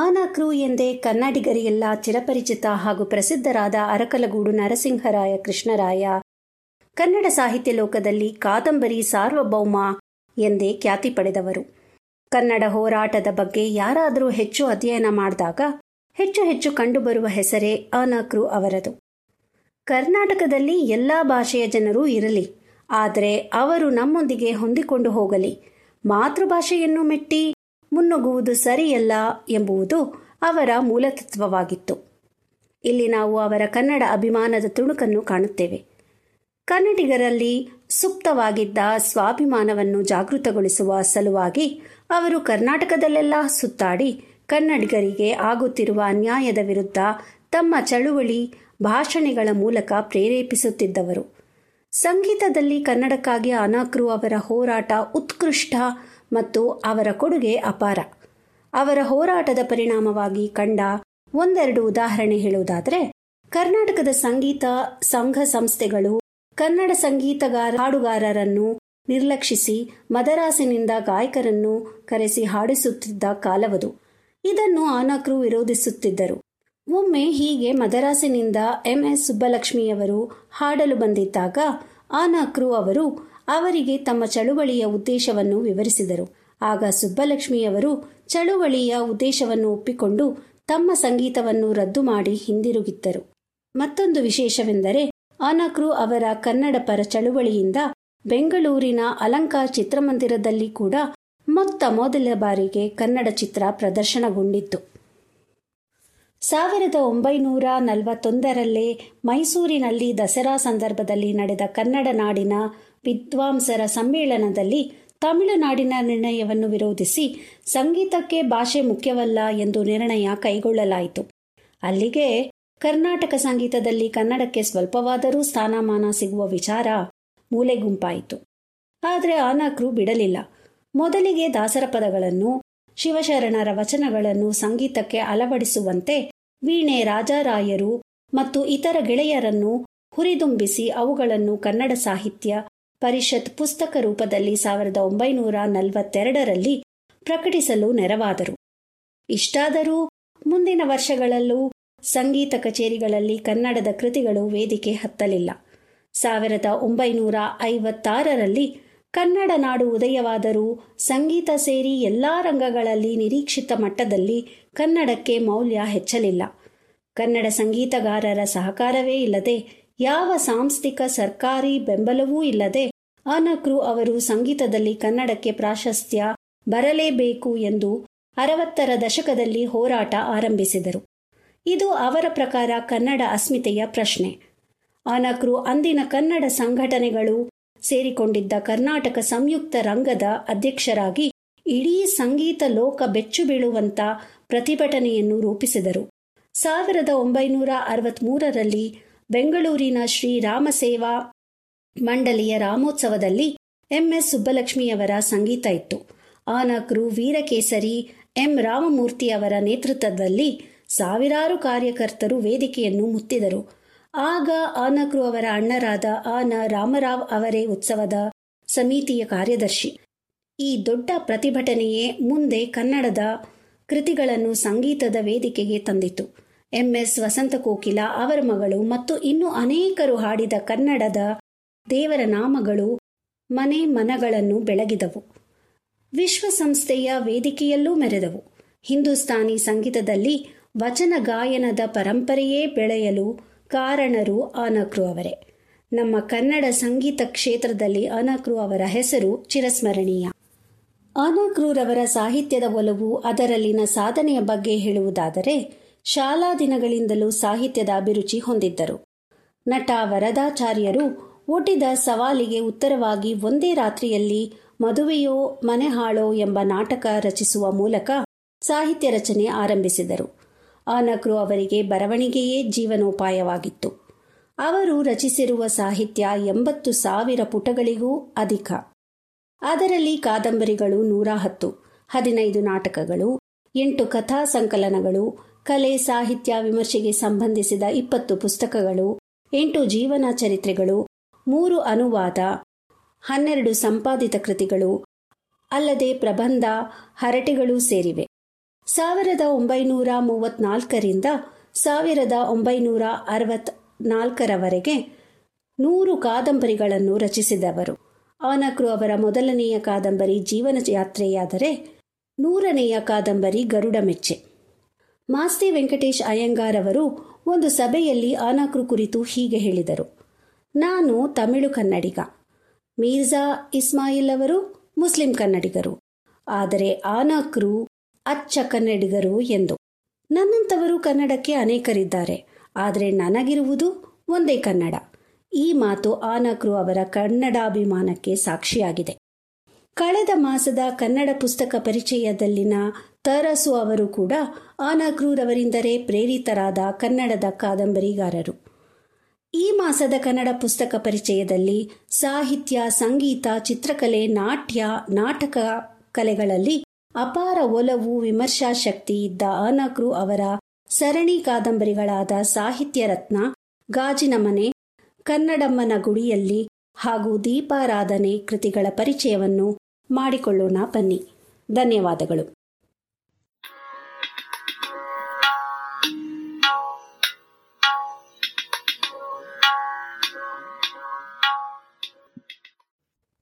ಆನಕ್ರು ಎಂದೇ ಕನ್ನಡಿಗರಿಗೆಲ್ಲ ಚಿರಪರಿಚಿತ ಹಾಗೂ ಪ್ರಸಿದ್ಧರಾದ ಅರಕಲಗೂಡು ನರಸಿಂಹರಾಯ ಕೃಷ್ಣರಾಯ ಕನ್ನಡ ಸಾಹಿತ್ಯ ಲೋಕದಲ್ಲಿ ಕಾದಂಬರಿ ಸಾರ್ವಭೌಮ ಎಂದೇ ಖ್ಯಾತಿ ಪಡೆದವರು ಕನ್ನಡ ಹೋರಾಟದ ಬಗ್ಗೆ ಯಾರಾದರೂ ಹೆಚ್ಚು ಅಧ್ಯಯನ ಮಾಡಿದಾಗ ಹೆಚ್ಚು ಹೆಚ್ಚು ಕಂಡುಬರುವ ಹೆಸರೇ ಆನಕ್ರು ಅವರದು ಕರ್ನಾಟಕದಲ್ಲಿ ಎಲ್ಲ ಭಾಷೆಯ ಜನರೂ ಇರಲಿ ಆದರೆ ಅವರು ನಮ್ಮೊಂದಿಗೆ ಹೊಂದಿಕೊಂಡು ಹೋಗಲಿ ಮಾತೃಭಾಷೆಯನ್ನು ಮೆಟ್ಟಿ ಮುನ್ನುಗ್ಗುವುದು ಸರಿಯಲ್ಲ ಎಂಬುದು ಅವರ ಮೂಲತತ್ವವಾಗಿತ್ತು ಇಲ್ಲಿ ನಾವು ಅವರ ಕನ್ನಡ ಅಭಿಮಾನದ ತುಣುಕನ್ನು ಕಾಣುತ್ತೇವೆ ಕನ್ನಡಿಗರಲ್ಲಿ ಸುಪ್ತವಾಗಿದ್ದ ಸ್ವಾಭಿಮಾನವನ್ನು ಜಾಗೃತಗೊಳಿಸುವ ಸಲುವಾಗಿ ಅವರು ಕರ್ನಾಟಕದಲ್ಲೆಲ್ಲ ಸುತ್ತಾಡಿ ಕನ್ನಡಿಗರಿಗೆ ಆಗುತ್ತಿರುವ ಅನ್ಯಾಯದ ವಿರುದ್ಧ ತಮ್ಮ ಚಳುವಳಿ ಭಾಷಣೆಗಳ ಮೂಲಕ ಪ್ರೇರೇಪಿಸುತ್ತಿದ್ದವರು ಸಂಗೀತದಲ್ಲಿ ಕನ್ನಡಕ್ಕಾಗಿ ಅನಾಕ್ರು ಅವರ ಹೋರಾಟ ಉತ್ಕೃಷ್ಟ ಮತ್ತು ಅವರ ಕೊಡುಗೆ ಅಪಾರ ಅವರ ಹೋರಾಟದ ಪರಿಣಾಮವಾಗಿ ಕಂಡ ಒಂದೆರಡು ಉದಾಹರಣೆ ಹೇಳುವುದಾದರೆ ಕರ್ನಾಟಕದ ಸಂಗೀತ ಸಂಘ ಸಂಸ್ಥೆಗಳು ಕನ್ನಡ ಸಂಗೀತಗಾರ ಹಾಡುಗಾರರನ್ನು ನಿರ್ಲಕ್ಷಿಸಿ ಮದರಾಸಿನಿಂದ ಗಾಯಕರನ್ನು ಕರೆಸಿ ಹಾಡಿಸುತ್ತಿದ್ದ ಕಾಲವದು ಇದನ್ನು ಆನಕ್ರು ವಿರೋಧಿಸುತ್ತಿದ್ದರು ಒಮ್ಮೆ ಹೀಗೆ ಮದರಾಸಿನಿಂದ ಎಂ ಎಸ್ ಸುಬ್ಬಲಕ್ಷ್ಮಿಯವರು ಹಾಡಲು ಬಂದಿದ್ದಾಗ ಆನಕ್ರು ಅವರು ಅವರಿಗೆ ತಮ್ಮ ಚಳುವಳಿಯ ಉದ್ದೇಶವನ್ನು ವಿವರಿಸಿದರು ಆಗ ಸುಬ್ಬಲಕ್ಷ್ಮಿಯವರು ಚಳುವಳಿಯ ಉದ್ದೇಶವನ್ನು ಒಪ್ಪಿಕೊಂಡು ತಮ್ಮ ಸಂಗೀತವನ್ನು ರದ್ದು ಮಾಡಿ ಹಿಂದಿರುಗಿದ್ದರು ಮತ್ತೊಂದು ವಿಶೇಷವೆಂದರೆ ಆನಕ್ರು ಅವರ ಕನ್ನಡ ಪರ ಚಳುವಳಿಯಿಂದ ಬೆಂಗಳೂರಿನ ಅಲಂಕಾರ್ ಚಿತ್ರಮಂದಿರದಲ್ಲಿ ಕೂಡ ಮೊತ್ತ ಮೊದಲ ಬಾರಿಗೆ ಕನ್ನಡ ಚಿತ್ರ ಪ್ರದರ್ಶನಗೊಂಡಿತ್ತು ಸಾವಿರದ ಒಂಬೈನೂರ ನಲವತ್ತೊಂದರಲ್ಲೇ ಮೈಸೂರಿನಲ್ಲಿ ದಸರಾ ಸಂದರ್ಭದಲ್ಲಿ ನಡೆದ ಕನ್ನಡ ನಾಡಿನ ವಿದ್ವಾಂಸರ ಸಮ್ಮೇಳನದಲ್ಲಿ ತಮಿಳುನಾಡಿನ ನಿರ್ಣಯವನ್ನು ವಿರೋಧಿಸಿ ಸಂಗೀತಕ್ಕೆ ಭಾಷೆ ಮುಖ್ಯವಲ್ಲ ಎಂದು ನಿರ್ಣಯ ಕೈಗೊಳ್ಳಲಾಯಿತು ಅಲ್ಲಿಗೆ ಕರ್ನಾಟಕ ಸಂಗೀತದಲ್ಲಿ ಕನ್ನಡಕ್ಕೆ ಸ್ವಲ್ಪವಾದರೂ ಸ್ಥಾನಮಾನ ಸಿಗುವ ವಿಚಾರ ಮೂಲೆಗುಂಪಾಯಿತು ಆದರೆ ಆನಕ್ರು ಬಿಡಲಿಲ್ಲ ಮೊದಲಿಗೆ ದಾಸರ ಪದಗಳನ್ನು ಶಿವಶರಣರ ವಚನಗಳನ್ನು ಸಂಗೀತಕ್ಕೆ ಅಳವಡಿಸುವಂತೆ ವೀಣೆ ರಾಜಾರಾಯರು ಮತ್ತು ಇತರ ಗೆಳೆಯರನ್ನು ಹುರಿದುಂಬಿಸಿ ಅವುಗಳನ್ನು ಕನ್ನಡ ಸಾಹಿತ್ಯ ಪರಿಷತ್ ಪುಸ್ತಕ ರೂಪದಲ್ಲಿ ಸಾವಿರದ ಒಂಬೈನೂರ ನಲವತ್ತೆರಡರಲ್ಲಿ ಪ್ರಕಟಿಸಲು ನೆರವಾದರು ಇಷ್ಟಾದರೂ ಮುಂದಿನ ವರ್ಷಗಳಲ್ಲೂ ಸಂಗೀತ ಕಚೇರಿಗಳಲ್ಲಿ ಕನ್ನಡದ ಕೃತಿಗಳು ವೇದಿಕೆ ಹತ್ತಲಿಲ್ಲ ಸಾವಿರದ ಒಂಬೈನೂರ ಐವತ್ತಾರರಲ್ಲಿ ಕನ್ನಡ ನಾಡು ಉದಯವಾದರೂ ಸಂಗೀತ ಸೇರಿ ಎಲ್ಲಾ ರಂಗಗಳಲ್ಲಿ ನಿರೀಕ್ಷಿತ ಮಟ್ಟದಲ್ಲಿ ಕನ್ನಡಕ್ಕೆ ಮೌಲ್ಯ ಹೆಚ್ಚಲಿಲ್ಲ ಕನ್ನಡ ಸಂಗೀತಗಾರರ ಸಹಕಾರವೇ ಇಲ್ಲದೆ ಯಾವ ಸಾಂಸ್ಥಿಕ ಸರ್ಕಾರಿ ಬೆಂಬಲವೂ ಇಲ್ಲದೆ ಆನಕ್ರು ಅವರು ಸಂಗೀತದಲ್ಲಿ ಕನ್ನಡಕ್ಕೆ ಪ್ರಾಶಸ್ತ್ಯ ಬರಲೇಬೇಕು ಎಂದು ಅರವತ್ತರ ದಶಕದಲ್ಲಿ ಹೋರಾಟ ಆರಂಭಿಸಿದರು ಇದು ಅವರ ಪ್ರಕಾರ ಕನ್ನಡ ಅಸ್ಮಿತೆಯ ಪ್ರಶ್ನೆ ಆನಕ್ರು ಅಂದಿನ ಕನ್ನಡ ಸಂಘಟನೆಗಳು ಸೇರಿಕೊಂಡಿದ್ದ ಕರ್ನಾಟಕ ಸಂಯುಕ್ತ ರಂಗದ ಅಧ್ಯಕ್ಷರಾಗಿ ಇಡೀ ಸಂಗೀತ ಲೋಕ ಬೆಚ್ಚು ಬೀಳುವಂತ ಪ್ರತಿಭಟನೆಯನ್ನು ರೂಪಿಸಿದರು ಸಾವಿರದ ಒಂಬೈನೂರ ಅರವತ್ಮೂರರಲ್ಲಿ ಬೆಂಗಳೂರಿನ ಶ್ರೀ ರಾಮಸೇವಾ ಮಂಡಳಿಯ ರಾಮೋತ್ಸವದಲ್ಲಿ ಎಂಎಸ್ ಸುಬ್ಬಲಕ್ಷ್ಮಿಯವರ ಸಂಗೀತ ಇತ್ತು ಆನಕ್ರು ವೀರಕೇಸರಿ ಎಂ ರಾಮಮೂರ್ತಿ ಅವರ ನೇತೃತ್ವದಲ್ಲಿ ಸಾವಿರಾರು ಕಾರ್ಯಕರ್ತರು ವೇದಿಕೆಯನ್ನು ಮುತ್ತಿದರು ಆಗ ಆನಕ್ರು ಅವರ ಅಣ್ಣರಾದ ಆನ ರಾಮರಾವ್ ಅವರೇ ಉತ್ಸವದ ಸಮಿತಿಯ ಕಾರ್ಯದರ್ಶಿ ಈ ದೊಡ್ಡ ಪ್ರತಿಭಟನೆಯೇ ಮುಂದೆ ಕನ್ನಡದ ಕೃತಿಗಳನ್ನು ಸಂಗೀತದ ವೇದಿಕೆಗೆ ತಂದಿತು ಎಂಎಸ್ ವಸಂತ ಕೋಕಿಲ ಅವರ ಮಗಳು ಮತ್ತು ಇನ್ನೂ ಅನೇಕರು ಹಾಡಿದ ಕನ್ನಡದ ದೇವರ ನಾಮಗಳು ಮನೆ ಮನಗಳನ್ನು ಬೆಳಗಿದವು ವಿಶ್ವಸಂಸ್ಥೆಯ ವೇದಿಕೆಯಲ್ಲೂ ಮೆರೆದವು ಹಿಂದೂಸ್ತಾನಿ ಸಂಗೀತದಲ್ಲಿ ವಚನ ಗಾಯನದ ಪರಂಪರೆಯೇ ಬೆಳೆಯಲು ಕಾರಣರು ಆನಕ್ರು ಅವರೇ ನಮ್ಮ ಕನ್ನಡ ಸಂಗೀತ ಕ್ಷೇತ್ರದಲ್ಲಿ ಅನಕ್ರು ಅವರ ಹೆಸರು ಚಿರಸ್ಮರಣೀಯ ಆನಕ್ರೂರವರ ಸಾಹಿತ್ಯದ ಒಲವು ಅದರಲ್ಲಿನ ಸಾಧನೆಯ ಬಗ್ಗೆ ಹೇಳುವುದಾದರೆ ಶಾಲಾ ದಿನಗಳಿಂದಲೂ ಸಾಹಿತ್ಯದ ಅಭಿರುಚಿ ಹೊಂದಿದ್ದರು ನಟ ವರದಾಚಾರ್ಯರು ಒಡ್ಡಿದ ಸವಾಲಿಗೆ ಉತ್ತರವಾಗಿ ಒಂದೇ ರಾತ್ರಿಯಲ್ಲಿ ಮದುವೆಯೋ ಮನೆ ಹಾಳೋ ಎಂಬ ನಾಟಕ ರಚಿಸುವ ಮೂಲಕ ಸಾಹಿತ್ಯ ರಚನೆ ಆರಂಭಿಸಿದರು ಆನಕ್ರು ಅವರಿಗೆ ಬರವಣಿಗೆಯೇ ಜೀವನೋಪಾಯವಾಗಿತ್ತು ಅವರು ರಚಿಸಿರುವ ಸಾಹಿತ್ಯ ಎಂಬತ್ತು ಸಾವಿರ ಪುಟಗಳಿಗೂ ಅಧಿಕ ಅದರಲ್ಲಿ ಕಾದಂಬರಿಗಳು ನೂರ ಹತ್ತು ಹದಿನೈದು ನಾಟಕಗಳು ಎಂಟು ಕಥಾ ಸಂಕಲನಗಳು ಕಲೆ ಸಾಹಿತ್ಯ ವಿಮರ್ಶೆಗೆ ಸಂಬಂಧಿಸಿದ ಇಪ್ಪತ್ತು ಪುಸ್ತಕಗಳು ಎಂಟು ಜೀವನ ಚರಿತ್ರೆಗಳು ಮೂರು ಅನುವಾದ ಹನ್ನೆರಡು ಸಂಪಾದಿತ ಕೃತಿಗಳು ಅಲ್ಲದೆ ಪ್ರಬಂಧ ಹರಟೆಗಳೂ ಸೇರಿವೆ ಸಾವಿರದ ಒಂಬೈನೂರ ಮೂವತ್ನಾಲ್ಕರಿಂದ ಸಾವಿರದ ಒಂಬೈನೂರ ಅರವತ್ನಾಲ್ಕರವರೆಗೆ ನೂರು ಕಾದಂಬರಿಗಳನ್ನು ರಚಿಸಿದವರು ಆನಕ್ರು ಅವರ ಮೊದಲನೆಯ ಕಾದಂಬರಿ ಜೀವನ ಯಾತ್ರೆಯಾದರೆ ನೂರನೆಯ ಕಾದಂಬರಿ ಗರುಡ ಮೆಚ್ಚೆ ಮಾಸ್ತಿ ವೆಂಕಟೇಶ್ ಅಯ್ಯಂಗಾರ್ ಅವರು ಒಂದು ಸಭೆಯಲ್ಲಿ ಆನಕ್ರು ಕುರಿತು ಹೀಗೆ ಹೇಳಿದರು ನಾನು ತಮಿಳು ಕನ್ನಡಿಗ ಮೀರ್ಜಾ ಇಸ್ಮಾಯಿಲ್ ಅವರು ಮುಸ್ಲಿಂ ಕನ್ನಡಿಗರು ಆದರೆ ಆನಕ್ರು ಅಚ್ಚ ಕನ್ನಡಿಗರು ಎಂದು ನನ್ನಂಥವರು ಕನ್ನಡಕ್ಕೆ ಅನೇಕರಿದ್ದಾರೆ ಆದರೆ ನನಗಿರುವುದು ಒಂದೇ ಕನ್ನಡ ಈ ಮಾತು ಆನಕ್ರು ಅವರ ಕನ್ನಡಾಭಿಮಾನಕ್ಕೆ ಸಾಕ್ಷಿಯಾಗಿದೆ ಕಳೆದ ಮಾಸದ ಕನ್ನಡ ಪುಸ್ತಕ ಪರಿಚಯದಲ್ಲಿನ ತರಸು ಅವರು ಕೂಡ ಆನಕ್ರೂರವರಿಂದಲೇ ಪ್ರೇರಿತರಾದ ಕನ್ನಡದ ಕಾದಂಬರಿಗಾರರು ಈ ಮಾಸದ ಕನ್ನಡ ಪುಸ್ತಕ ಪರಿಚಯದಲ್ಲಿ ಸಾಹಿತ್ಯ ಸಂಗೀತ ಚಿತ್ರಕಲೆ ನಾಟ್ಯ ನಾಟಕ ಕಲೆಗಳಲ್ಲಿ ಅಪಾರ ಒಲವು ವಿಮರ್ಶಾ ಶಕ್ತಿ ಇದ್ದ ಆನಕ್ರು ಅವರ ಸರಣಿ ಕಾದಂಬರಿಗಳಾದ ಸಾಹಿತ್ಯ ರತ್ನ ಗಾಜಿನ ಮನೆ ಕನ್ನಡಮ್ಮನ ಗುಡಿಯಲ್ಲಿ ಹಾಗೂ ದೀಪಾರಾಧನೆ ಕೃತಿಗಳ ಪರಿಚಯವನ್ನು ಮಾಡಿಕೊಳ್ಳೋಣ ಬನ್ನಿ ಧನ್ಯವಾದಗಳು